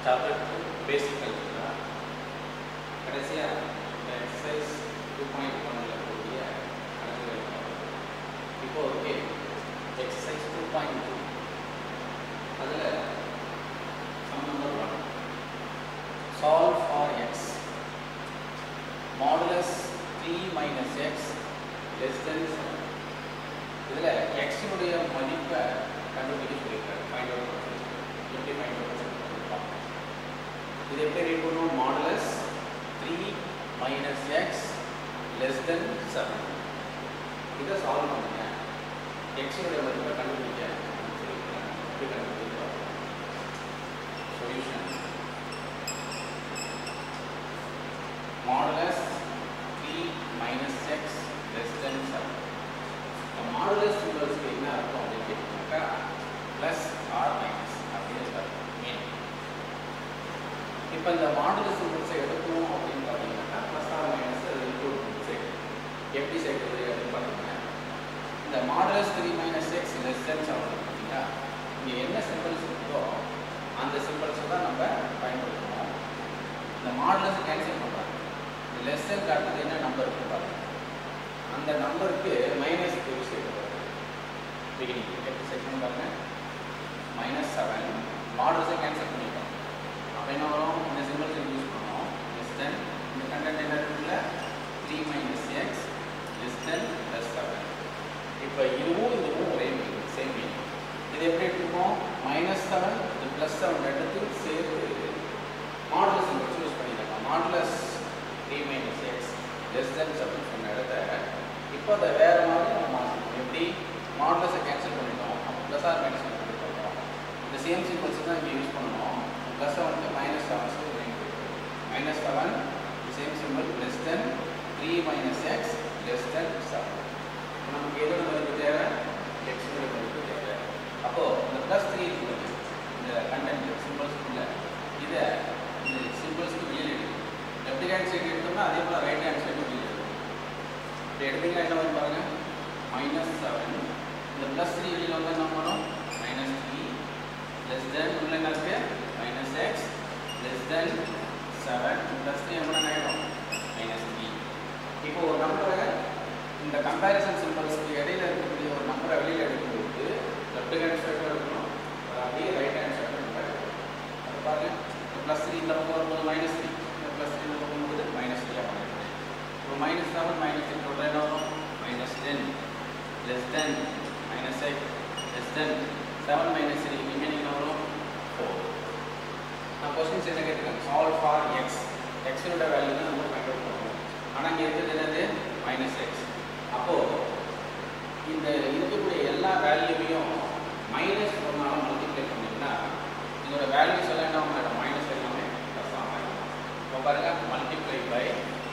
Chapter two பேசிக் algebra கடைசியாக இந்த exercise two point ஒன்னில் கூடிய கணக்குகள் பார்ப்போம். இப்போ okay exercise two point two அதில் sum number one solve for x modulus three minus x less than seven இதில் எக்ஸினுடைய மதிப்பை கண்டுபிடிக்க சொல்லியிருக்காரு ஃபைண்ட் அவுட் பண்ண சொல்லியிருக்காரு எப்படி ஃபைண்ட் அவுட் பண்ணிருக்காங்க இது எப்படி ரீட் பண்ணுவோம் modulus three minus x less than seven இதை சால்வ் பண்ணுங்க எக்ஸினுடைய மதிப்பை கண்டுபிடிக்க சொல்லியிருக்காங்க எப்படி கண்டுபிடிக்கிறோம் solution modulus three minus x less than seven இந்த மாடுலஸ் சிம்பிள்ஸ்க்கு என்ன அர்த்தம் அப்படின்னு கேட்டீங்கன்னாக்கா ப்ளஸ் ஆர் மைனஸ் அப்படின்னு அர்த்தம் மீன் இப்போ இந்த மாடுலஸ் சிம்பிள்ஸை எடுக்கணும் அப்படின்னு பார்த்தீங்கன்னாக்கா ப்ளஸ் ஆர் மைனஸ் அது இன்க்ளூட் பண்ணி சேர்க்கணும் எப்படி சேர்க்குறது அப்படின்னு பார்த்தீங்கன்னா இந்த modulus three minus x less than seven பார்த்தீங்கன்னா இங்கே என்ன சிம்பிள்ஸ் இருக்கோ அந்த சிம்பிள்ஸை தான் நம்ம பயன்படுத்தணும் இந்த மாடுலஸ் கேன்சல் பண்ணுறாங்க இந்த லெஸ் தென் காட்டுறது என்ன நம்பர் இருக்கு பாருங்க அந்த நம்பருக்கு மைனஸ் யூஸ் செய்யப்படுறது பிகினிங் எப்படி செக் பண்ணி பாருங்க மைனஸ் செவன் மாடல்ஸை கேன்சல் பண்ணிட்டோம் அப்போ என்ன வரும் இந்த சிம்பிள்ஸ் யூஸ் பண்ணோம் லெஸ் தென் இந்த கண்டென்ட் என்ன இருக்குல்ல three minus x less than plus seven இப்போ இதுவும் இதுவும் ஒரே மீனிங் சேம் மீனிங் இது எப்படி எடுத்துப்போம் மைனஸ் செவன் இது ப்ளஸ் செவன் ரெண்டுத்தையும் சேர்த்து மாடுலஸ் சிம்பிள்ஸ் யூஸ் பண்ணிக்கலாம் modulus three minus x less than seven சொன்ன இடத்த இப்போ அதை வேறு மாதிரி நம்ம மாற்றணும் எப்படி மாடலஸை கேன்சல் பண்ணிட்டோம் அப்போ ப்ளஸ் ஆர் மைனஸ் பண்ணிட்டோம் இந்த சேம் சிம்பிள்ஸ் தான் இங்கே யூஸ் பண்ணணும் ப்ளஸ் செவனுக்கு minus seven minus seven same symbol less than three minus x less than seven நமக்கு எதோட மதிப்பு தேவை எக்ஸோட மதிப்பு தேவை அப்போது இந்த ப்ளஸ் த்ரீ இருக்குது இந்த கண்டென்ட் சிம்பிள்ஸ்க்குள்ள இதை இந்த சிம்பிள்ஸ்க்கு வெளியில் எடுக்கணும் லெஃப்ட் ஹேண்ட் சைடு எடுத்தோம்னா அதே போல் ரைட் ஹேண்ட் சைடு வெளியில் எடுக்கணும் இப்போ எடுத்தீங்கன்னா என்ன வரும் பாருங்க மைனஸ் செவன் இந்த ப்ளஸ் த்ரீ வெளியில் வந்து என்ன வரும் மைனஸ் த்ரீ லெஸ் தென் உள்ள என்ன இருக்கு minus x less than seven plus three என்ன ஆகிடும் மைனஸ் த்ரீ இப்போ ஒரு நம்பரை இந்த கம்பேரிசன் சிம்பிள்ஸ்க்கு இடையில இருக்கக்கூடிய ஒரு நம்பரை வெளியில் எடுக்கும்போது லெஃப்ட் ஹேண்ட் சைடில் இருக்கணும் அது அப்படியே ரைட் ஹேண்ட் சைடில் எடுக்கணும் அது பாருங்க ப்ளஸ் த்ரீ இந்த பக்கம் வரும்போது மைனஸ் த்ரீ இந்த ப்ளஸ் த்ரீ இந்த பக்கம் வரும்போது மைனஸ் த்ரீயாக மாறிடுது இப்போ minus seven minus three total என்ன வரும் minus ten less than minus eight less than seven minus three remaining என்ன வரும் ஃபோர் நான் கொஸ்டின்ஸ் என்ன கேட்டிருக்கேன் சால்வ் ஃபார் எக்ஸ் எக்ஸோட வேல்யூ தான் நம்ம ஃபைண்ட் அவுட் பண்ணணும் ஆனால் இங்கே இருக்கிறது என்னது மைனஸ் எக்ஸ் அப்போது இந்த இருக்கக்கூடிய எல்லா வேல்யூவையும் மைனஸ் ஒன்னால மல்டிப்ளை பண்ணிங்கன்னா இதோட வேல்யூஸ் எல்லாம் என்ன ஆகும் மைனஸ் எல்லாமே ப்ளஸ் ஆகும் இப்போ பாருங்க மல்டிப்ளை பை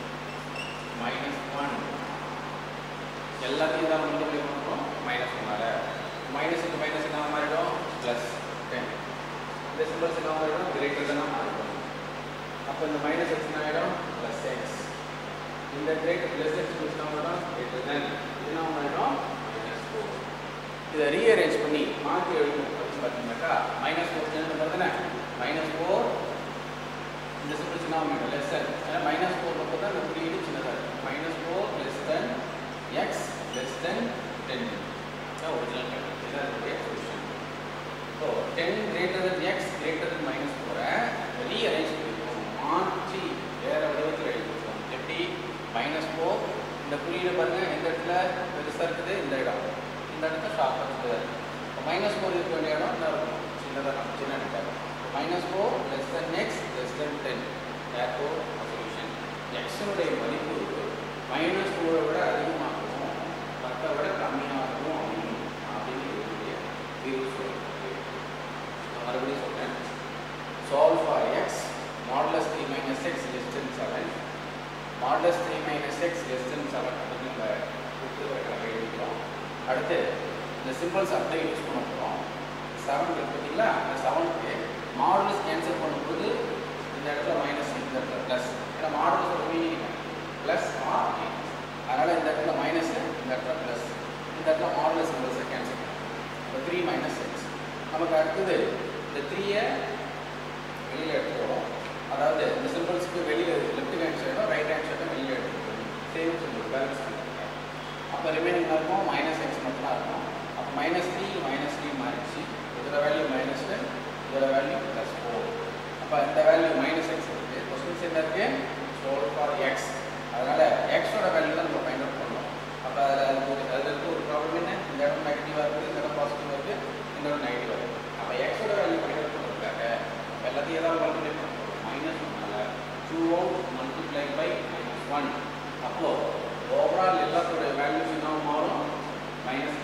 மைனஸ் ஒன் எல்லாத்தையும் தான் மல்டிப்ளை பண்ணுறோம் மைனஸ் ஒன்னால மைனஸுக்கு மைனஸ் என்ன மாறிடும் ப்ளஸ் டென் இந்த சிம்பிள்ஸ் என்ன மாறிடும் கிரேட்டர் தான் மாறிடும் அப்போ இந்த மைனஸ் எக்ஸ் என்ன ஆகிடும் ப்ளஸ் எக்ஸ் இந்த கிரேட்டர் ப்ளஸ் எக்ஸ் ப்ளஸ் என்ன மாறிடும் கிரேட்டர் தென் இது என்ன மாறிடும் மைனஸ் ஃபோர் இதை ரீஅரேஞ்ச் பண்ணி மாற்றி எழுதணும் அப்படின்னு பார்த்தீங்கன்னாக்கா மைனஸ் ஃபோர் என்ன வருதுண்ணே மைனஸ் ஃபோர் இந்த சிம்பிள்ஸ் என்ன ஆகும் லெஸ் தென் ஏன்னா மைனஸ் ஃபோர் மட்டும் தான் இந்த குறியீடு சின்னதாக இருக்கும் minus four less than x less than ten தான் ஒரிஜினல் கணக்கு இதுதான் இதனுடைய solution so ten greater than x greater than minus ஃபோரை ரீஅரேஞ்ச் பண்ணிருக்கோம் மாற்றி வேற வடிவத்தில் எழுதிருக்கோம் எப்படி மைனஸ் ஃபோர் இந்த குறியீடு பாருங்க எந்த இடத்துல பெருசாக இருக்குது இந்த இடம் இந்த இடத்துல ஷார்ப்பாக இருக்குது மைனஸ் ஃபோர் இருக்க வேண்டிய இடம் இந்த இருக்கும் சின்னதாக நம்ம சின்ன இடம் minus four less than x less than ten therefore solution எக்ஸனுடைய மதிப்பு மைனஸ் ஃபோரை விட அதிகமாகவும் பத்தை விட கம்மியாகவும் அமையும் அப்படின்னு இருக்கக்கூடிய தீர்வு சொல்லியிருக்கு நான் மறுபடியும் சொல்கிறேன் solve for x modulus three minus x less than seven modulus three minus x less than seven அப்படின்னு நம்ம கொடுத்து எழுதிக்கிறோம் அடுத்து இந்த சிம்பிள்ஸ் அப்படியே யூஸ் பண்ண போகிறோம் செவன் இருக்கு பார்த்தீங்களா அந்த செவனுக்கு மாடல்ஸ் கேன்சல் பண்ணும்போது இந்த இடத்துல மைனஸ் இந்த இடத்துல ப்ளஸ் ஏன்னா மாடல்ஸோட மீனிங் ப்ளஸ் ஆர் மைனஸ் அதனால் இந்த இடத்துல மைனஸ் இந்த இடத்துல ப்ளஸ் இந்த இடத்துல மாடல் சிம்பிள்ஸை கேன்சல் இப்போ த்ரீ மைனஸ் எக்ஸ் நமக்கு அடுத்தது இந்த த்ரீயை வெளியில் எடுத்து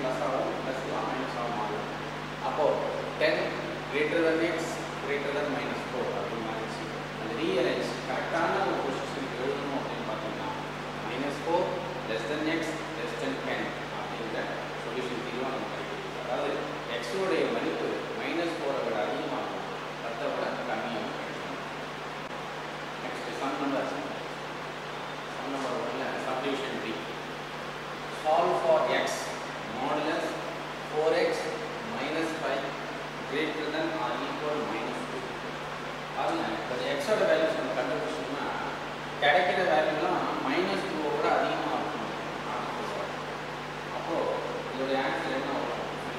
ப்ளஸ் ஆகும் ப்ளஸ் தான் மைனஸ் ஆகும் மாறும் அப்போது ten greater than x greater than minus four அப்படின்னு மாறிடுச்சு அந்த ரீஅரேஞ்ச் கரெக்டான ஒரு பொசிஷனுக்கு எழுதணும் அப்படின்னு பார்த்தீங்கன்னா minus four less than x less than ten அப்படிங்கிற சொல்யூஷன் தீர்வாக நமக்கு கிடைக்குது அதாவது எக்ஸோடைய மதிப்பு மைனஸ் ஃபோரை விட அதிகமாகும் பத்தை விட கம்மியாக கிடைக்கும் next sum number sum number ஒன்ல subdivision three solve for x modulus four x minus five greater than or equal minus two பாருங்க இப்போ எக்ஸோட வேல்யூஸ் நம்ம கண்டுபிடிச்சோம்னா கிடைக்கிற வேல்யூலாம் மைனஸ் டூவை விட அதிகமாக இருக்கும் அப்போ இதோடைய ஆன்சர் என்ன வரும்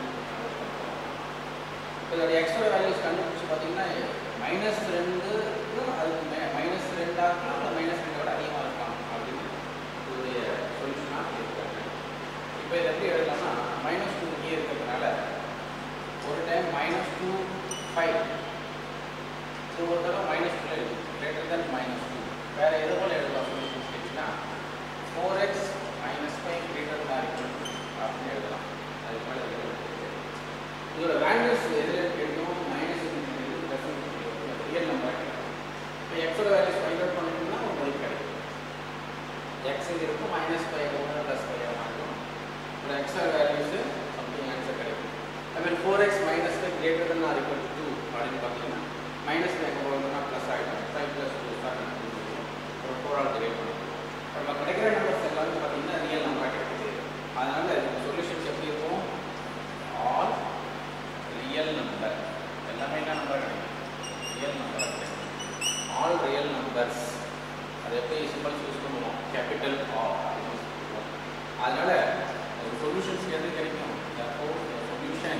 இப்போ இதோடைய எக்ஸோட வேல்யூஸ் கண்டுபிடிச்சு பார்த்தீங்கன்னா மைனஸ் ரெண்டு அதுக்கு மே மைனஸ் ரெண்டாக இருக்கலாம் இல்லை மைனஸ் ரெண்டை விட அதிகமாக இருக்கலாம் அப்படின்னு இதோடைய சொல்யூஷனாக இருக்காங்க இப்போ இதை எப்படி எழுதலாம்னா மைனஸ் டூ இங்கே இருக்கிறதுனால ஒரு time minus two five so ஒரு தடவை மைனஸ் டூ எழுது கிரேட்டர் தென் மைனஸ் டூ வேறு எது போல் எழுதலாம் சொல்யூஷன் கேட்டிங்கன்னா four x minus five greater than இருக்கு அப்படின்னு எழுதலாம் அதுக்கு மேலே எதுவும் எழுத முடியாது. இதோட வேல்யூஸ் எதில் எடுக்கணும் மைனஸ் ப்ளஸ் ரியல் நம்பர் இப்போ எக்ஸோட வேல்யூஸ் ஃபைண்ட் அவுட் பண்ணிட்டோம்னா ஒரு மதிப்பு கிடைக்கும் எக்ஸ் இங்கே இருக்கும் மைனஸ் ஃபைவ் ஒன்று ப்ளஸ் ஃபைவ் மாறிடும் இந்த எக்ஸோட வேல்யூஸ் சம்திங் ஆன்சர் கிடைக்கும் I mean four x minus five greater than or equal to அப்படின்னு பார்த்தீங்கன்னா மைனஸ் ஃபைவ் போகிறதுனா ப்ளஸ் ஆகிடும் ஃபைவ் ப்ளஸ் டூ தான் ஒரு ஃபோரால் டிவைட் பண்ணும் நம்ம கிடைக்கிற நம்பர்ஸ் எல்லாமே பார்த்தீங்கன்னா ரியல் நம்பராக கிடைக்குது அதனால இதுக்கு சொல்யூஷன்ஸ் எப்படி இருக்கும் ஆல் ரியல் நம்பர் எல்லாமே என்ன நம்பர் கிடைக்கும் ரியல் நம்பர் கிடைக்கும் ஆல் ரியல் நம்பர்ஸ் அது எப்படி சிம்பிள்ஸ் யூஸ் பண்ணுவோம் கேபிட்டல் ஆர் அப்படின்னு யூஸ் பண்ணுவோம் அதனால ஒரு சொல்யூஷன்ஸ் எது கிடைக்கும் சொல்யூஷன்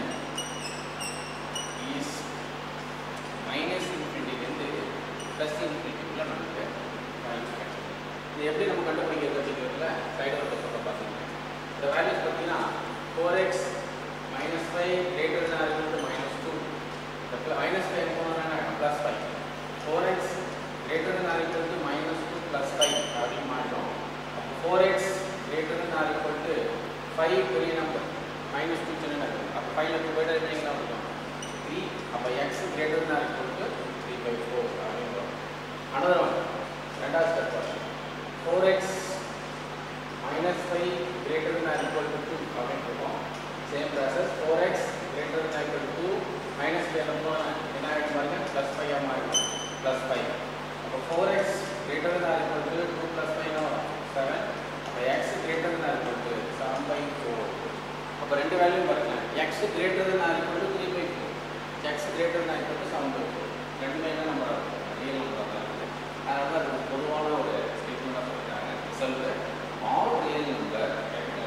இஸ் மைனஸ் இன்ஃபினிட்டிலேருந்து ப்ளஸ் இன்ஃபினிட்டிக்குள்ள நமக்கு வேல்யூஸ் கிடைக்கும் இது எப்படி நம்ம கண்டுபிடிக்கிறது அப்படிங்கிறதுல சைடு ஒரு பக்கம் பார்த்தீங்கன்னா இந்த வேல்யூஸ் பார்த்தீங்கன்னா four x minus five greater than இருக்குது மைனஸ் டூ இந்த மைனஸ் ஃபைவ் போனோம்னா plus five four x greater than இருக்குது மைனஸ் டூ ப்ளஸ் ஃபைவ் அப்படின்னு மாறிடும் four x greater than or equal to five பெரிய நம்பர் மைனஸ் டூ சின்ன number அப்போ ஃபைவ்ல டூ பை ரிமைனிங் தான் இருக்கும் த்ரீ அப்போ x greater than or equal to three by four அப்படின்னு வரும் அனதர் ஒன் ரெண்டாவது ஸ்டெப் வரும் four x minus five greater than or equal to two அப்படின்னு இருக்கும் same process four x greater than equal to two minus five என்ன ஆகிடும் பாருங்க plus five மாறிடும் ப்ளஸ் ஃபைவ் அப்போ four x greater than or equal to two plus five வரும் seven அப்போ x greater than equal to seven by four அப்போ ரெண்டு value பாருங்க x greater than equal to three by four x greater than equal to seven by four ரெண்டுமே என்ன number real number தான் இருக்குது அதனால தான் அது பொதுவான ஒரு ஸ்டேட்மெண்ட்டாக சொல்லிட்டாங்க ரிசல்ட் ஆல் ரியல் நம்பர்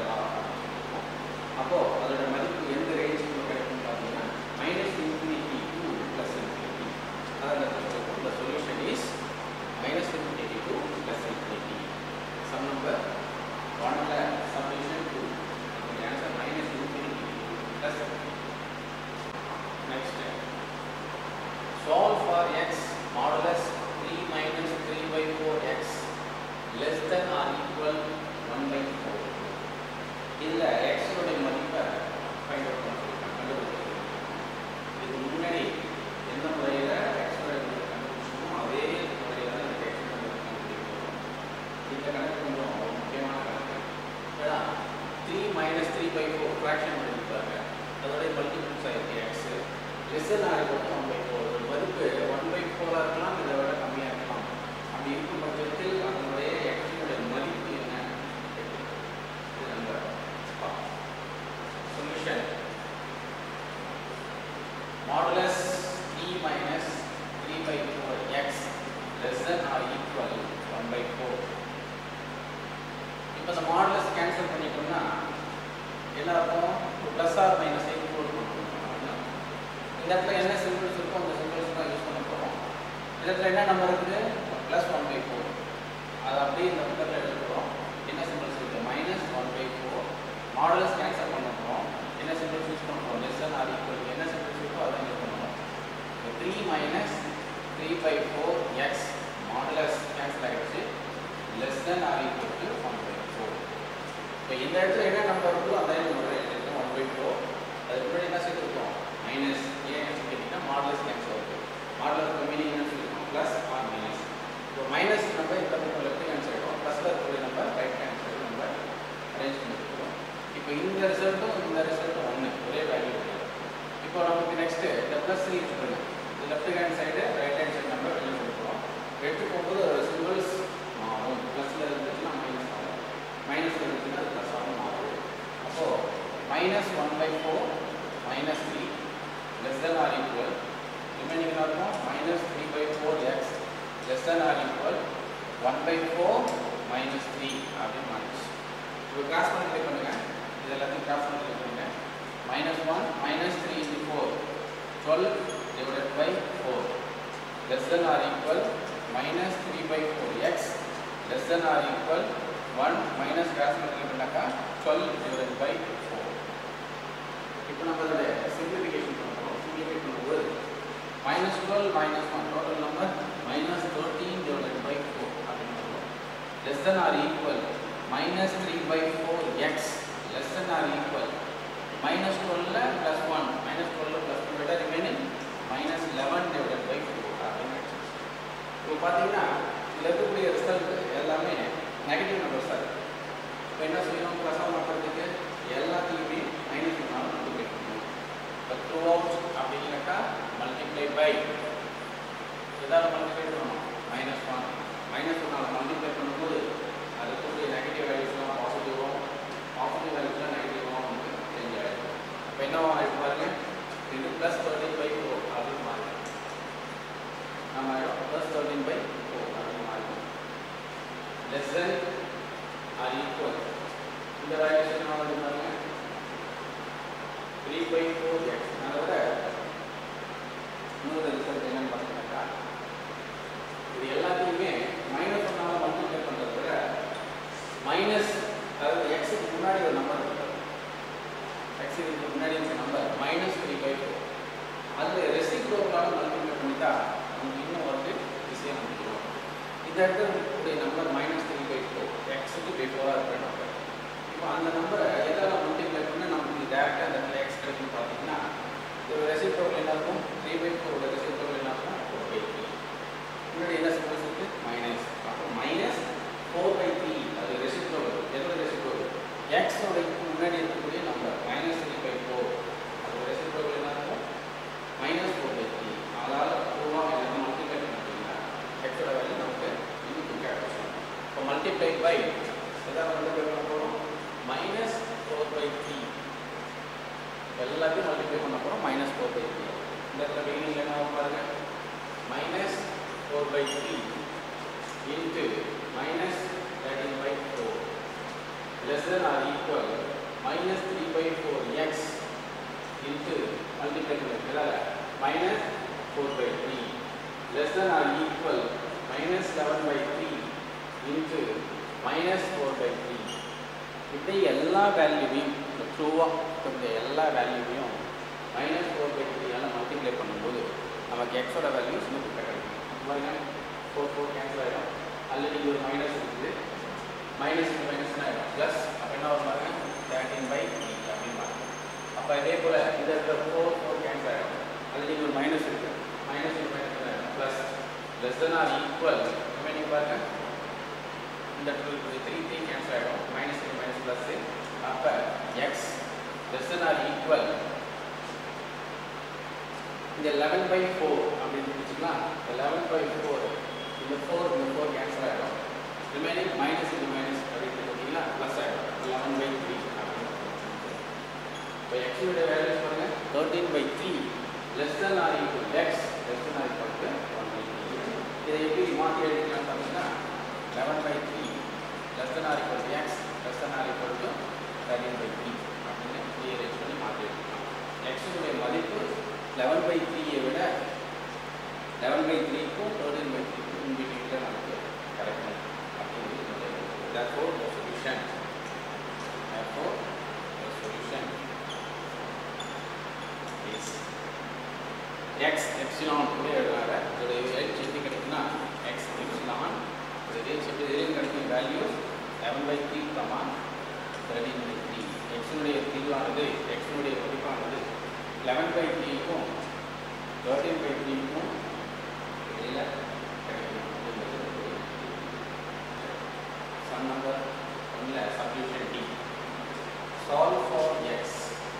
அப்போ அதோட மதிப்பு எந்த ரேஞ்சுக்கு கிடைக்கும் பார்த்தீங்கன்னா minus infinity to plus infinity அதான் the solution is minus infinity to plus infinity. Sum number 1 la summation 2. The answer minus infinity to plus infinity. Next. Solve for x modulus 3 minus 3 by 4x less than or equal 1 by 4. இதில் x உடைய மதிப்பை find out பண்ணிருக்காங்க கண்டுபிடிச்சிருக்காங்க இதுக்கு முன்னாடி எந்த முறையில் x உடைய மதிப்பை கண்டுபிடிச்சோமோ அதே முறையில் தான் இந்த x உடைய மதிப்பை கண்டுபிடிக்கிறோம் இந்த கணக்கு கொஞ்சம் ஒரு முக்கியமான கணக்கு ஏன்னா three minus three by four fraction பண்ணியிருப்பாங்க அதோடைய மல்டிபிள்ஸ் ஆகிருக்கு எக்ஸ் லெசன் ஆகிட்டு ஒன் பை ஃபோர் ஒரு மதிப்பு ஒன் பை ஃபோராக இருக்கலாம் இதை விட கம்மியாக இருக்கலாம் அப்படி இருக்கும் பட்சத்தில் அதனுடைய எக்ஸினுடைய மதிப்பு என்ன இது நம்ம solution modulus three minus three by four x less than or equal one by four இப்போ இந்த மாடுலஸ் கேன்சல் பண்ணிட்டோம்னா என்ன இருக்கும் ப்ளஸ் ஆர் மைனஸ் ஈக்குவல் பண்ணுறோம் இந்த இடத்துல என்ன சிம்பிள்ஸ் இருக்கோ அந்த சிம்பிள்ஸ் தான் யூஸ் பண்ண போகிறோம் இந்த இடத்துல என்ன நம்பர் இருக்குது ப்ளஸ் ஒன் பை ஃபோர் அதை அப்படியே இந்த பக்கத்தில் எழுதுகிறோம் என்ன சிம்பிள்ஸ் இருக்குது minus one by four modulus cancel பண்ண போகிறோம் என்ன சிம்பிள்ஸ் யூஸ் பண்ணுறோம் லெஸ் தன் ஆர் ஈக்குவல் என்ன சிம்பிள்ஸ் இருக்கோ அதை யூஸ் பண்ணுறோம் three minus three by four x modulus cancel ஆகிடுச்சு less than or equal to one by four இப்போ இந்த இடத்துல என்ன நம்பர் இருக்கோ அதே நம்பர் எழுதிருக்கோம் ஒன் அதுக்கு முன்னாடி என்ன சொல்லியிருக்கோம் மைனஸ் ஏன் கேட்டிங்கன்னா மாடலஸ் கேன்சல் வருது மாடலஸ் மீனிங் என்ன சொல்லியிருக்கோம் ப்ளஸ் ஆர் மைனஸ் இப்போ மைனஸ் நம்ம இந்த பக்கம் லெஃப்ட் ஹேண்ட் சைடும் ப்ளஸில் இருக்கக்கூடிய நம்ம ரைட் ஹேண்ட் சைடு நம்ம அரேஞ்ச் பண்ணியிருக்கோம் இப்போ இந்த ரிசல்ட்டும் இந்த ரிசல்ட்டும் ஒன்று ஒரே வேல்யூ கிடையாது இப்போ நமக்கு நெக்ஸ்ட்டு இந்த ப்ளஸ் த்ரீ பண்ணுங்க இந்த left hand side right hand side நம்ம வெளியே கொடுக்குறோம் எடுத்து போகும்போது ஒரு சிம்பிள்ஸ் மாறும் ப்ளஸில் இருந்துச்சுன்னா மைனஸ் ஆகும் மைனஸில் இருந்துச்சுன்னா அது ப்ளஸ் ஆகும் மாறும் அப்போது minus one by four minus three less than or equal remaining என்ன இருக்கும் minus three by four x less than or equal one by four minus three அப்படின்னு மாறிச்சு இப்போ கிராஸ் மல்டிப்ளை பண்ணுங்க இது எல்லாத்தையும் கிராஸ் மல்டிப்ளை பண்ணுங்க minus one minus three into four twelve divided by four less than or equal minus three by four x less than or equal one minus cross multiply பண்ணாக்கா twelve divided by four இப்போ நம்ம அதில் simplification பண்ணுறோம் simplify பண்ணும்போது minus twelve minus one total number minus thirteen divided by four அப்படின்னு வரும் less than or equal minus 3 by 4x less than or equal minus 12 plus 1 minus 12 plus 2 better remaining minus 11 divided by 4 அப்படின்னு இப்போ பார்த்தீங்கன்னா இதில் இருக்கக்கூடிய result எல்லாமே negative numbers தான் இப்போ என்ன செய்யணும் ப்ளஸ் ஆஃப் பண்ணுறதுக்கு எல்லாத்தையுமே மைனஸ் பண்ணாலும் மல்டிப்ளை பண்ணணும் இப்போ த்ரூ அவுட் அப்படின்னாக்கா மல்டிப்ளை பை ஏதாவது மல்டிப்ளை பண்ணணும் மைனஸ் ஒன் மைனஸ் ஒன்னால் மல்டிப்ளை பண்ணும்போது அது இருக்கக்கூடிய நெகட்டிவ் வேல்யூஸ்லாம் பாசிட்டிவும் பாசிட்டிவ் வேல்யூஸ்லாம் நெகட்டிவாக நமக்கு சேஞ்ச் ஆகிடும் அப்போ என்ன ஆகிடும் பாருங்க இது ப்ளஸ் தேர்ட்டின் பை ஃபோர் அப்படின்னு மாறிடும் நம்ம ஆகிடும் ப்ளஸ் தேர்ட்டின் பை ஃபோர் அப்படின்னு மாறிடும் லெஸ் தென் ஆர் ஈக்குவல் இந்த வேல்யூஸ் என்ன ஆகுது பாருங்க த்ரீ பை ஃபோர் எக்ஸ் அதை விட இன்னொரு ரிசல்ட் என்னன்னு பார்த்தீங்கன்னாக்கா இது எல்லாத்தையுமே மைனஸ் ஒன்றால் மல்டிப்ளை பண்ணுறத விட மைனஸ் அதாவது எக்ஸுக்கு முன்னாடி ஒரு நம்பர் இருக்கு எக்ஸுக்கு முன்னாடி ஒரு number minus three by four அதில் ரெசிப்ரோக்கலாக மல்டிப்ளை பண்ணிட்டா நமக்கு இன்னும் வந்து ஈஸியாக முடியும் இந்த இடத்துல இருக்கக்கூடிய number minus three by four எக்ஸுக்கு பிஃபோராக இருக்கிற நம்பர் இப்போ அந்த நம்பரை எதால் மல்டிப்ளை பண்ணால் நமக்கு டேரெக்டாக அந்த இடத்துல எக்ஸ் கிடைக்குன்னு பார்த்தீங்கன்னா ஒரு ரெசிப்ரோக்கல் என்ன இருக்கும் த்ரீ பை ஃபோரோட ரெசிப்ரோக்கல் என்ன இருக்கும் ஃபோர் பை த்ரீ முன்னாடி என்ன சிம்பிள்ஸ் இருக்கு மைனஸ் அப்போ மைனஸ் ஃபோர் பை த்ரீ அது ரெசிப்ரோக்கல் எதோட ரெசிப்ரோக்கல் எக்ஸ் முன்னாடி இருக்கக்கூடிய number minus three by four அது ரெசிப்ரோக்கல் என்ன இருக்கும் மைனஸ் ஃபோர் பை த்ரீ அதால் ஃபோர்வாக எல்லாத்தையும் மல்டிப்ளை பண்ணிட்டீங்கன்னா எக்ஸோட வேல்யூ நமக்கு இன்னும் குயிக்காக கிடைச்சிடும் இப்போ மல்டிப்ளை பை எதாவது மல்டிப்ளை பண்ண போகிறோம் மைனஸ் ஃபோர் பை த்ரீ எல்லாத்தையும் மல்டிப்ளை பண்ண போகிறோம் மைனஸ் ஃபோர் பை த்ரீ இந்த இடத்துல பிகினிங் என்ன ஆகும் பாருங்க minus 4 by 3 into minus 13 by 4 less than or equal minus 3 by 4 x into multiply பண்ணல minus 4 by 3 less than or equal minus 11 by 3 into minus 4 by 3 இப்படி எல்லா வேல்யூவையும் ட்ரூவாக இருக்கக்கூடிய எல்லா வேல்யூவையும் மைனஸ் ஃபோர் பை த்ரீயால் மல்டிப்ளை பண்ணும்போது நமக்கு எக்ஸோட வேல்யூஸ் இன்னும் கிடைக்கும் பாருங்க ஃபோர் ஃபோர் கேன்சல் ஆகிடும் ஆல்ரெடி ஒரு மைனஸ் இருக்குது மைனஸ் மைனஸ் ஆகிடும் ப்ளஸ் அப்போ என்ன வரும் பாருங்க தேர்ட்டின் பை எயிட் அப்படின்னு பாருங்க அப்போ இதே போல் இந்த இடத்துல ஃபோர் ஃபோர் கேன்சல் ஆகிடும் ஆல்ரெடி ஒரு மைனஸ் இருக்குது மைனஸ் மைனஸ் ஆகிடும் plus less than or equal remaining பாருங்க இந்த த்ரீ த்ரீ கேன்சல் ஆகிடும் மைனஸ் மைனஸ் ப்ளஸ் அப்போ x less than or equal இந்த லெவன் பை ஃபோர் அப்படின்னு வச்சுக்கலாம் இந்த லெவன் பை ஃபோர் இந்த ஃபோர் இந்த ஃபோர் கேன்சல் ஆகிடும் ரிமைனிங் மைனஸ் இந்த மைனஸ் அப்படின்னு பார்த்தீங்கன்னா ப்ளஸ் ஆகிடும் லெவன் பை த்ரீ அப்படின்னு இப்போ எக்ஸோட வேல்யூஸ் பாருங்க thirteen by three less than or equal x less than or equal to one by three இதை எப்படி மாற்றி எழுதிக்கலாம் பார்த்தீங்கன்னா eleven by three less than or equal to x less than or equal to thirteen by three அப்படின்னு rearrange பண்ணி மாற்றி எழுதிக்கலாம் எக்ஸுடைய மதிப்பு லெவன் பை த்ரீயை விட லெவன் பை த்ரீக்கும் தேர்ட்டின் பை த்ரீக்கும் இன்பிட்வீனில் நமக்கு கிடைக்கும் அப்படிங்கிறது therefore the solution therefore the solution is x epsilon கூட எழுதுறாங்க இதோட ரேஞ்ச் எப்படி கிடைக்குன்னா x epsilon இந்த ரேஞ்ச் எப்படி ரேஞ்ச் கிடைக்கும் value eleven by three comma thirteen by three x எக்ஸினுடைய இதுவானது எக்ஸினுடைய மதிப்பானது லெவன் பை த்ரீக்கும் தேர்ட்டின் பை த்ரீக்கும் இடையில் சம் நம்பர் ஒன்றில் சப்டியூஷன் டி சால்வ் ஃபார் எக்ஸ்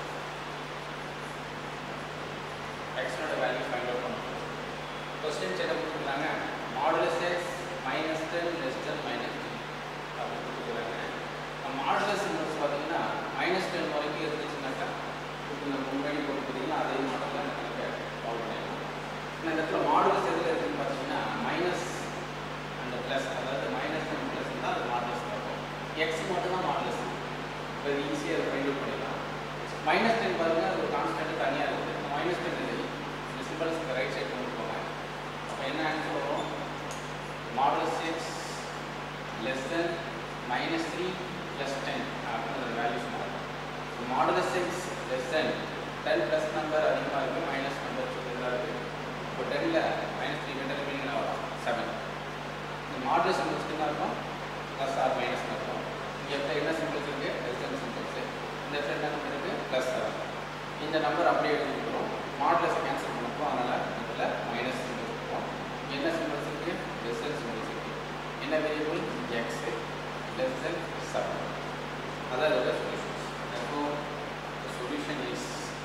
எக்ஸோட வேல்யூ ஃபைண்ட் அவுட் பண்ணணும் கொஸ்டின்ஸ் என்ன கொடுத்துருக்காங்க modulus x minus ten less than minus three அப்படின்னு கொடுத்துருக்காங்க மாடுலஸ் இன்வெர்ஸ் பார்த்தீங்கன்னா மைனஸ் டென் வரைக்கும் இருந்துச்சுனாக்கா இப்போ நம்ம முன்னாடி போட்டு பார்த்தீங்கன்னா அதே மாடலில் நம்ம ஃபாலோ பண்ணிடலாம் இந்த இடத்துல மாடுலஸ் எதில் இருக்குன்னு பார்த்தீங்கன்னா மைனஸ் அந்த ப்ளஸ் அதாவது மைனஸ் அண்ட் ப்ளஸ் தான் அது மாடுலஸ் இருக்கும் எக்ஸ் மட்டும் தான் மாடுலஸ் இப்போ இது ஈஸியாக ஃபைண்ட் அவுட் பண்ணிடலாம் மைனஸ் டென் பாருங்க அது ஒரு கான்ஸ்டன்ட் தனியாக இருக்குது மைனஸ் டென் இல்லை இந்த சிம்பிள்ஸ் ரைட் சைடு கொண்டு போங்க அப்போ என்ன ஆன்சர் வரும் modulus x less than minus three plus ten அப்படின்னு வேல்யூஸ் மாறும் modulus x less than ten plus number அதிகமாக இருக்குது மைனஸ் நம்பர் சின்னதாக இருக்குது இப்போ டென்னில் மைனஸ் த்ரீ கிட்ட மீனிங் வரும் செவன் இந்த மாடுலஸ் சிம்பிள்ஸ்க்கு என்ன இருக்கும் ப்ளஸ் ஆர் மைனஸ் இருக்கும் இங்கே இடத்துல என்ன சிம்பிள்ஸ் இருக்குது லெஸ் தென் சிம்பிள்ஸ் இந்த இடத்துல என்ன நம்பர் இருக்குது ப்ளஸ் செவன் இந்த நம்பர் அப்படியே எடுத்துக்கிறோம் மாடுலஸ் கேன்சல் பண்ணப்போம் அதனால் இதில் மைனஸ் சிம்பிள்ஸ் இருக்கும் இங்கே என்ன சிம்பிள்ஸ் இருக்குது லெஸ் தென் சிம்பிள்ஸ் இருக்குது என்ன variable x less than seven அதான் இதோட சொல்யூஷன்ஸ் அப்போ சொல்யூஷன் இஸ்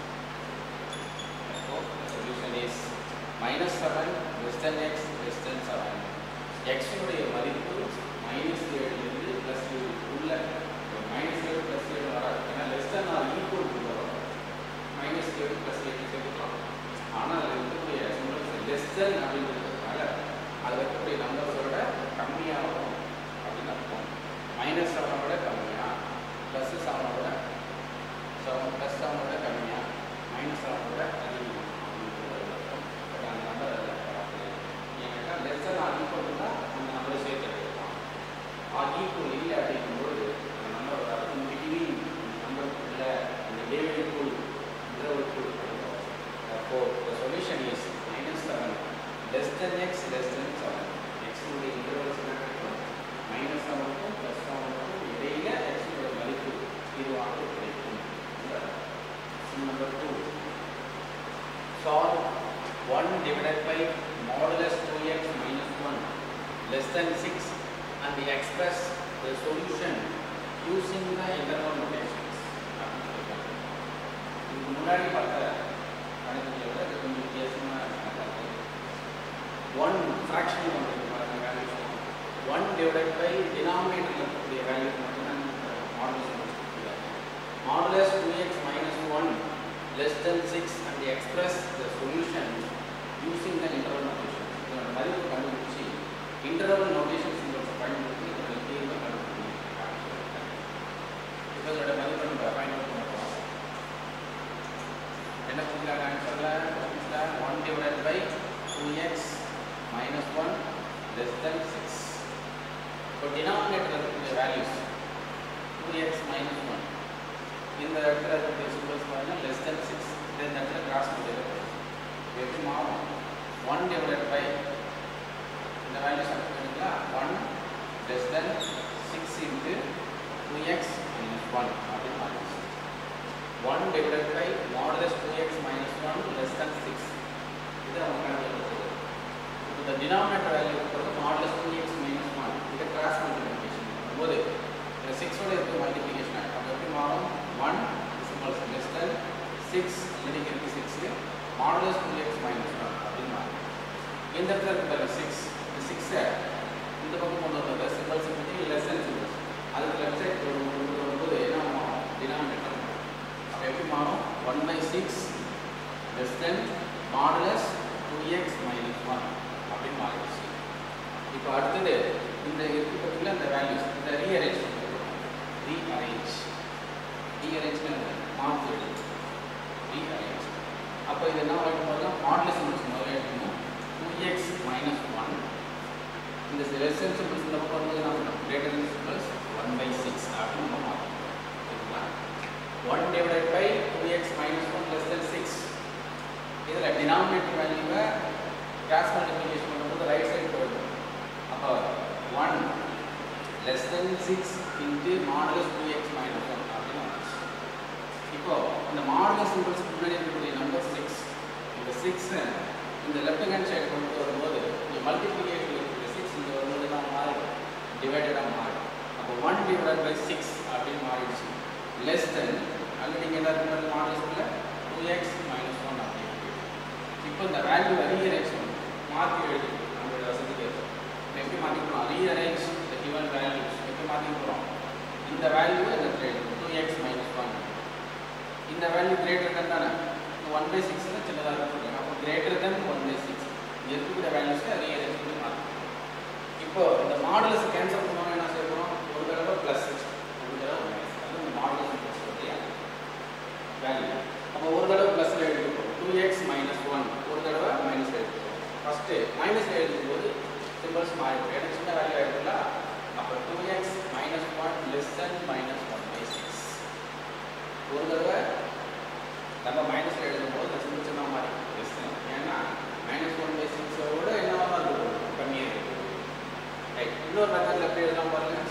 அப்போ solution is minus seven less than x less than seven எக்ஸினுடைய மதிப்பு மைனஸ் ஏழுலேருந்து ப்ளஸ் ஏழு உள்ள மைனஸ் ஏழு ப்ளஸ் ஏழு வராது ஏன்னா less than or equal to வரும் மைனஸ் ஏழு ப்ளஸ் ஏழு சேர்த்துக்கலாம் ஆனால் அதில் இருக்கக்கூடிய சிம்பிள்ஸ் லெஸ் தென் அப்படின்றதுனால அதில் இருக்கக்கூடிய நம்பர்ஸோட கம்மியாக வரும் அப்படின்னு அர்த்தம் மைனஸ் செவனை விட கம்மியாக ப்ளஸ் செவனை விட செவன் ப்ளஸ் செவனை விட கம்மியாக மைனஸ் செவனை விட அதிகமாக அப்படின்றது அர்த்தம் பட் அந்த நம்பர் அதில் வராது ஏன்னாக்கா லெஸ் தென் ஆர் ஈக்குவல் தான் அந்த நம்பரை சேர்த்து எடுக்கலாம் ஆர் ஈக்குவல் இல்லை அப்படிங்கும்போது அந்த நம்பர் வராது இந்த பிட்வீன் நம்பருக்குள்ள இந்த டேவிடுக்குள் இன்டர்வலுக்குள் அப்போ the solution is minus 7 less than x less than 7 x உடைய இன்டர்வல்ஸ் என்ன கிடைக்கும் மைனஸ் செவனுக்கும் ப்ளஸ் செவனுக்கும் இடையில x உடைய மதிப்பு இதுவாக கிடைக்கும் number to solve 1 divided by modulus 2x minus 1 less than 6 and express the solution using the interval notations அப்படின்னு சொல்லியிருக்காங்க. இதுக்கு முன்னாடி பார்த்த கணக்குகளை விட இது கொஞ்சம் வித்தியாசமாக கணக்கு ஒன் ஃப்ராக்ஷன் பண்ணுறது பாருங்க வேல்யூஸ் ஒன் டிவைட் பை டினாமினேட்டரில் இருக்கக்கூடிய வேல்யூஸ் மட்டும்தான் modulus modulus two x minus one less than 6 and express the solution using the interval notation. இதோட மதிப்பு கண்டுபிடிச்சி இன்டர்வல் நோட்டேஷன் சிம்பிள்ஸ் பயன்படுத்தி இதோட தீர்வை கண்டுபிடிக்கணும் இப்போ இதோட மதிப்பு நம்ம ஃபைண்ட் அவுட் பண்ண போகிறோம் என்ன கொடுக்குறாங்க ஆன்சரில் one divide by two x minus one less than six இப்போ டினாமினேட்டர் இருக்கக்கூடிய values two x minus one இந்த இடத்துல இருக்கக்கூடிய சிம்பிள்ஸ் பார்த்தீங்கன்னா லெஸ் தென் சிக்ஸ் இந்த இடத்துல கிராஸ் முடியாது எப்படி மாறும் ஒன் டிவைடட் பை இந்த வேல்யூ சப்ஸ்ட் பண்ணிக்கலாம் one less than six into two x minus one அப்படின்னு மாறிடுச்சு one divided by modulus two x minus one less than six இது அவங்க கணக்கு இந்த டினாமினேட்டர் வேல்யூ இருக்கிறது modulus two x minus one இதை கிராஸ் மல்டிபிகேஷன் பண்ணும்போது இந்த சிக்ஸோட இருக்க மல்டிபிகேஷன் ஆகிடும் அப்போ எப்படி மாறும் one symbols less than six limit இருக்கு six modulus two x minus one அப்படின்னு மாறும் இந்த இடத்துல இருக்கிற சிக்ஸ் இந்த சிக்ஸை இந்த பக்கம் கொண்டு வந்தது சிம்பிள்ஸ் பற்றி லெஸ் தென் சிம்பிள்ஸ் அதுக்கு லெஃப்ட் சைட் கொண்டு வரும்போது என்ன மாறும் டினாமினேட்டர் அப்போ எப்படி மாறும் one by six less than modulus two x minus one அப்படின்னு மாறிடுச்சு இப்போ அடுத்தது இந்த இருக்கு பற்றியில் இந்த வேல்யூஸ் இந்த ரீஅரேஞ்ச் ரீஅரேஞ்ச் ரீஅரேஞ்ச்னு மாற்றி எழுது ரீஅரேஞ்ச் அப்போ இது என்ன வைக்கும்போது மாடலஸ் சிம்பிள்ஸ் முதல்ல எடுக்கணும் டூ எக்ஸ் மைனஸ் ஒன் இந்த லெசன் சிம்பிள்ஸ் இந்த பக்கம் வந்து என்ன பண்ணணும் greater than symbols one by six அப்படின்னு நம்ம மாற்றணும் சரிங்களா one divide by two x minus one less than six இதில் டினாமினேட்டர் வேல்யூவை கிராஸ் மல்டிப்ளிகேஷன் பண்ணும்போது ரைட் சைடு போயிடும் அப்போ one less than six into modulus two x minus one அப்படின்னு வந்துச்சு இப்போ இந்த மாடல் சிம்பிள்ஸ் முன்னாடி இருக்கக்கூடிய நம்பர் சிக்ஸ் இந்த சிக்ஸ் இந்த லெஃப்ட் ஹேண்ட் சைடு கொண்டு வரும்போது இந்த மல்டிப்ளிகேஷன் இருக்கக்கூடிய சிக்ஸ் இங்கே வரும்போது தான் மாறிடும் டிவைடடாக மாறிடும் அப்போ ஒன் டிவைட் பை சிக்ஸ் அப்படின்னு மாறிடுச்சு லெஸ் தென் ஆல்ரெடி இங்கே என்ன இருக்கு மாடல்ஸில் டூ எக்ஸ் மைனஸ் ஒன் அப்படின்னு இப்போ இந்த வேல்யூ ரீஅரேஞ்ச் மாற்றி எழுதி நம்மளோட வசதிக்கு ஏற்ப நம்ம எப்படி மாற்றிக்கிறோம் ரீஅரேஞ்ச் த கிவன் வேல்யூஸ் எப்படி மாற்றிக்கிறோம் இந்த வேல்யூ இந்த இடத்துல டூ எக்ஸ் மைனஸ் ஒன் இந்த வேல்யூ கிரேட்டர் தென் தானே ஒன் பை சிக்ஸ் சின்னதாக இருக்கும் அப்போ greater than one by six இங்கே இருக்கக்கூடிய வேல்யூஸ்க்கு ரீஅரேஞ்ச் பண்ணி மாற்றணும் இப்போ இந்த மாடல்ஸ் கேன்சல் பண்ணணும் என்ன செய்யணும் ஒரு தடவை ப்ளஸ் ஒரு தடவை மைனஸ் அது இந்த மாடல்ஸ் வேல்யூ அப்போ ஒரு தடவை ப்ளஸில் எழுதிருக்கோம் டூ எக்ஸ் மைனஸ் ஒன் ஒரு தடவை மைனஸ் எழுதிருக்கோம் ஃபஸ்ட்டு மைனஸ் எழுதும்போது சிம்பிள்ஸ் மாறிடும் ஏன்னா சின்ன வேல்யூ ஆகிடுங்களா அப்போ two x minus one less than minus one by six ஒரு தடவை நம்ம மைனஸில் எழுதும்போது இந்த சின்ன சின்ன மாறி லெஸ் தென் ஏன்னா மைனஸ் ஒன் பை சிக்ஸோட என்னவா தான் இருக்கும் கம்மியாக இருக்கும் ரைட் இன்னொரு மெத்தடில் எப்படி எழுதலாம் பாருங்க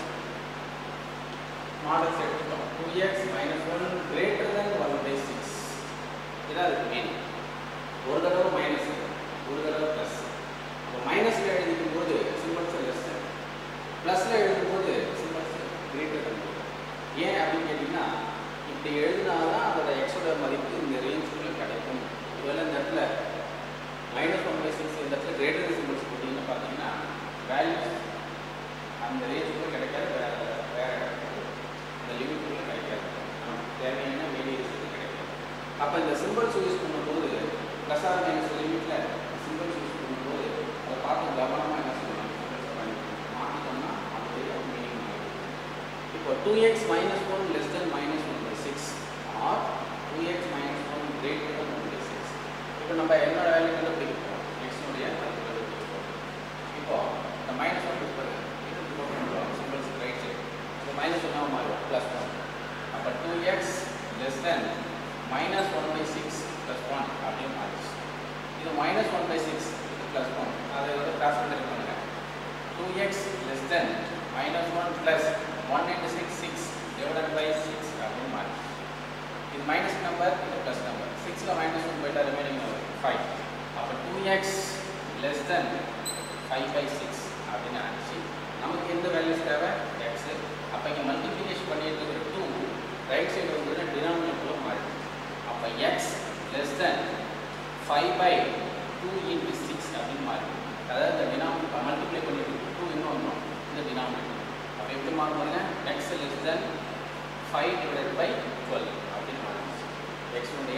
மாடல்ஸ் எடுத்துட்டோம் two x minus one greater than one by six இதான் அதுக்கு மெயின் ஒரு தடவை மைனஸ் ஒரு தடவை ப்ளஸ் இப்போ மைனஸில் எழுதிக்கும் போது சிம்பிள்ஸ் லெஸ் ப்ளஸில் எழுதும்போது சிம்பிள்ஸ் கிரேட்டர் தென் ஏன் அப்படின்னு கேட்டிங்கன்னா இப்படி எழுதினாதான் அதோட எக்ஸோட மதிப்பு இந்த ரேஞ்சுக்குள்ளே கிடைக்கும் ஒருவேளை இந்த இடத்துல மைனஸ் ஒன் பை சிக்ஸ் இந்த இடத்துல கிரேட்டர் சிம்பிள்ஸ் போட்டிங்கன்னு பார்த்தீங்கன்னா வேல்யூஸ் அந்த ரேஞ்சுக்குள்ளே கிடைக்காது வேறு வேறு இடத்துக்கு அந்த லிமிட்டுக்குள்ளே கிடைக்காது நமக்கு தேவையான வேரியேஷன் கிடைக்காது அப்போ இந்த சிம்பிள்ஸ் யூஸ் பண்ணும்போது ப்ளஸ் ஆர் மைனஸ் லிமிட்டில் சிம்பிள்ஸ் யூஸ் பண்ணும்போது அதை பார்த்து கவனமாக என்ன சொல்லணும் மாற்றிட்டோம்னா அதோடைய மீனிங் மாறிடும் இப்போ two x minus one less than minus one by six or two x minus one greater than one by six இப்போ நம்ம என்னோட வேல்யூ கண்டுபிடிக்க போகிறோம் எக்ஸோடைய மதிப்பு கண்டுபிடிக்க போகிறோம் இப்போ இந்த மைனஸ் ஒன் யூஸ் பண்ணுங்க இது இப்போ பண்ணுறோம் சிம்பிள்ஸ் ரைட் சைடு இப்போ மைனஸ் ஒன்னாக மாறும் ப்ளஸ் ஒன் அப்போ two x less than minus one by six plus one அப்படின்னு மாறிடுச்சு இது மைனஸ் ஒன் பை சிக்ஸ் இது ப்ளஸ் ஒன் அதை வந்து கிராஸ் பண்ணி பண்ணுங்க two x less than minus one plus one into six six divided by six அப்படின்னு மாறிடுச்சு இது மைனஸ் நம்பர் இது ப்ளஸ் நம்பர் சிக்ஸில் மைனஸ் ஒன் போயிட்டா ரிமைனிங் நம்பர் ஃபைவ் அப்போ two x less than five by six அப்படின்னு ஆச்சு நமக்கு எந்த வேல்யூஸ் தேவை எக்ஸ் அப்போ இங்கே மல்டிப்ளிகேஷன் பண்ணிட்டு இருக்கிற டூ ரைட் சைடு வந்து டினாமினேட்டரில் மாறிடும் அப்போ x less than five by two into six அப்படின்னு மாறிடும் அதாவது இந்த டினாமினேட்டர் மல்டிப்ளை பண்ணிட்டு டூ இன்னும் வந்துடும் இந்த டினாமினேட்டர் அப்போ எப்படி மாறுவாங்க x less than five divided by twelve அப்படின்னு மாறிடுச்சு எக்ஸுடைய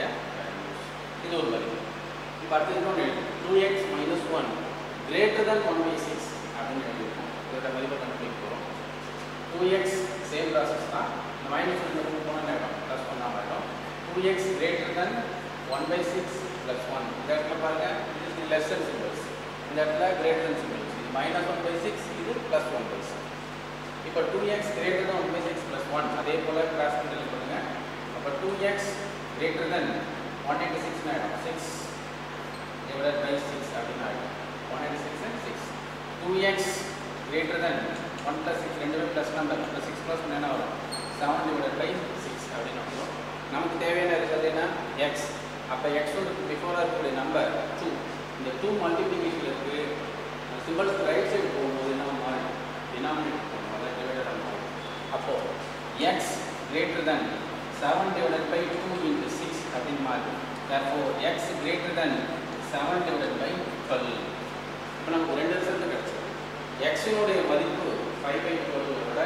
இது ஒரு மதிப்பு இப்போ அடுத்து இன்னொன்று எழுது two x minus one greater than one by six அப்படின்னு எழுதியிருக்கோம் இதோட மதிப்பை கண்டுபிடிக்க போகிறோம் டூ எக்ஸ் சேம் ப்ராசஸ் தான் இந்த மைனஸ் ஒன் இருக்கும் போனால் ஆகிடும் ப்ளஸ் ஒன் ஆகிடும் two x greater than one by six plus one இந்த இடத்துல பாருங்க இது லெஸ் தென் சிம்பிள்ஸ் இந்த இடத்துல கிரேட்டர் தென் சிம்பிள்ஸ் இது மைனஸ் ஒன் பை சிக்ஸ் இது ப்ளஸ் ஒன் பை சிக்ஸ் இப்போ two x greater than one by six plus one அதே போல் கிராஸ் பண்ணி பண்ணுங்க அப்போ two x greater than one eighty six ஆகிடும் சிக்ஸ் divided by 6 அப்படின்னு ஆகிடும் one eighty six and six two x greater than one plus six ரெண்டு பேர் ப்ளஸ் நம்பர் இப்போ சிக்ஸ் ப்ளஸ் என்ன வரும் செவன் டிவைடட் பை சிக்ஸ் அப்படின்னு வந்துடும் நமக்கு தேவையான ரிசல்ட் என்ன எக்ஸ் அப்போ எக்ஸோட பிஃபோராக இருக்கக்கூடிய நம்பர் டூ இந்த டூ மல்டிப்ளிகேஷன் இருக்குது சிம்பிள்ஸ் ரைட் சைடு போகும்போது என்ன மாறிடும் டினாமினேட்டர் போகணும் அதான் டிவைடட் ஆகும் அப்போது x greater than seven divided by two into six அப்படின்னு மாறிடும் therefore x greater than seven divided by twelve இப்போ நமக்கு ரெண்டு ரிசல்ட் கிடச்சிது எக்ஸினுடைய மதிப்பு ஃபைவ் பை டுவெல்வோட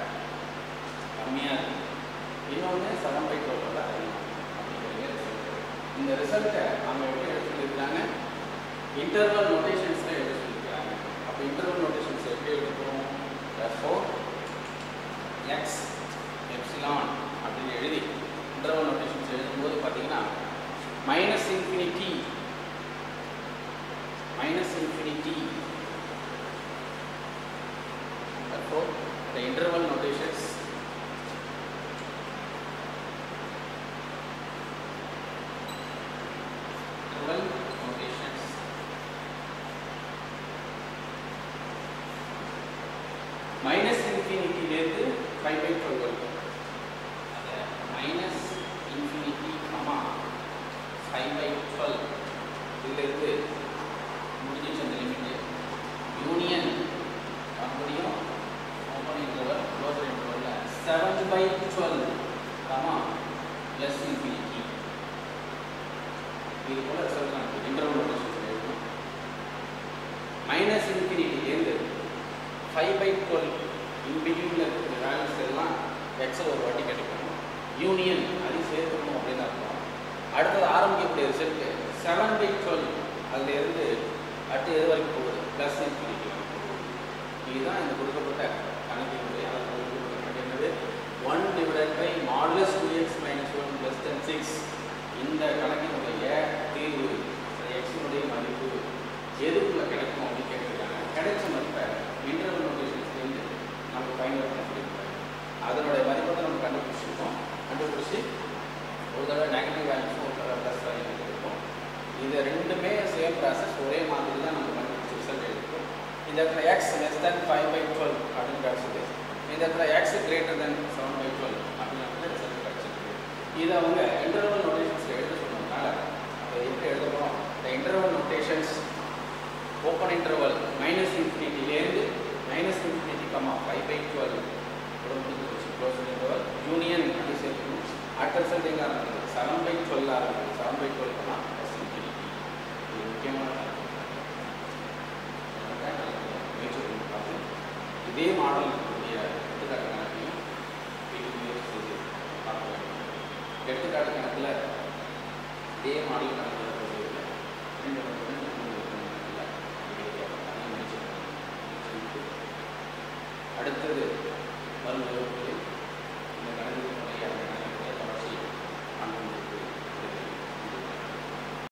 கம்மியாக இருக்குது இன்னொன்று செவன் பை டுவெல்வோட அதிகம் அப்படிங்கிற ரிசல்ட் இந்த ரிசல்ட்டை அவங்க எப்படி எழுத சொல்லியிருக்காங்க இன்டர்வல் நோட்டேஷன்ஸில் எழுத சொல்லியிருக்காங்க அப்போ இன்டர்வல் நோட்டேஷன்ஸ் எப்படி எழுதுகிறோம் ஃபோர் எக்ஸ் எப்சிலான் அப்படின்னு எழுதி இன்டர்வல் நோட்டேஷன்ஸ் எழுதும்போது பார்த்தீங்கன்னா minus infinity minus infinity. Therefore, the interval notations interval notations minus infinity லேருந்து 5 by 12 வரைக்கும் அது minus infinity five by twelve இதிலிருந்து முடிஞ்சிச்சு அந்த லிமிட்டு யூனியன் மறுபடியும் ஓப்பன் இன்டர்வல் க்ளோசர் இன்டர்வலில் செவன் பை டுவெல் ஆமா ப்ளஸ் இன்ஃபினிட்டி இது போல ரிசல்ட் நமக்கு இன்டர்வல் நோட்டேஷன் எழுதணும் மைனஸ் இன்ஃபினிட்டிலேருந்து ஃபைவ் பை டுவெல் இன்பிட்வீனில் இருக்கிற வேல்யூஸ் எல்லாம் எக்ஸல் ஒரு வாட்டி கிடைக்கும் யூனியன் அதையும் சேர்த்துக்கணும் அப்படின்னு அர்த்தம் அடுத்தது ஆரம்பிக்கக்கூடிய ரிசல்ட்டு செவன் பை டுவெல் அதுலேருந்து அடுத்து எது வரைக்கும் போகுது ப்ளஸ் இன்ஃபினிட்டி இதுதான் இந்த கொடுக்கப்பட்ட கணக்கினுடைய அல்லது கொடுக்கப்பட்ட கணக்கு என்னது one divided by modulus two x minus one plus than six இந்த கணக்கினுடைய தீர்வு எக்ஸினுடைய மதிப்பு எதுக்குள்ள கிடைக்கும் அப்படின்னு கேட்டிருக்காங்க கிடைச்ச மதிப்பை இன்டர்வல் நோட்டேஷன்ஸ்லேருந்து நம்ம பயன்படுத்த முடியும் அதனுடைய மதிப்பை தான் நம்ம கண்டுபிடிச்சிருக்கோம் கண்டுபிடிச்சி ஒரு தடவை நெகட்டிவ் வேல்யூஸும் ஒரு தடவை ப்ளஸ் வேல்யூ இருக்கும் இது ரெண்டுமே சேம் ப்ராசஸ் ஒரே மாதிரி தான் நம்ம கண்டுபிடிச்சி ரிசல்ட் எடுக்கிறோம் இந்த இடத்துல x less than five by twelve அப்படின்னு கிடச்சிது இந்த இடத்துல x greater than seven by twelve அப்படின்னு ரிசல்ட் கிடச்சிருக்கு இதை அவங்க இன்டர்வல் நோட்டேஷன்ஸில் எழுத சொன்னதுனால அதை எப்படி எழுத போகிறோம் இந்த interval notations open interval minus இன்ஃபினிட்டிலேருந்து minus infinity comma five by twelve close interval union அப்படி சேர்க்கணும் அடுத்த ரிசல்ட் எங்கே ஆரம்பிக்குது செவன் பை டுவெல் ஆரம்பிக்குது seven by twelve comma plus infinity இது முக்கியமான முயற்சி பண்ணி பார்த்து இதே மாடல் இருக்கக்கூடிய எடுத்துக்காட்டு கணக்கையும் வீட்டுக்கு முயற்சி செய்து பார்க்க வேண்டும் எடுத்துக்காட்டு கணக்கில் இதே மாடல் கணக்கில் இருக்கக்கூடிய ரெண்டு ரெண்டு மூணு கணக்கில் அதையும் முயற்சி பண்ணி அடுத்தது வரும்போது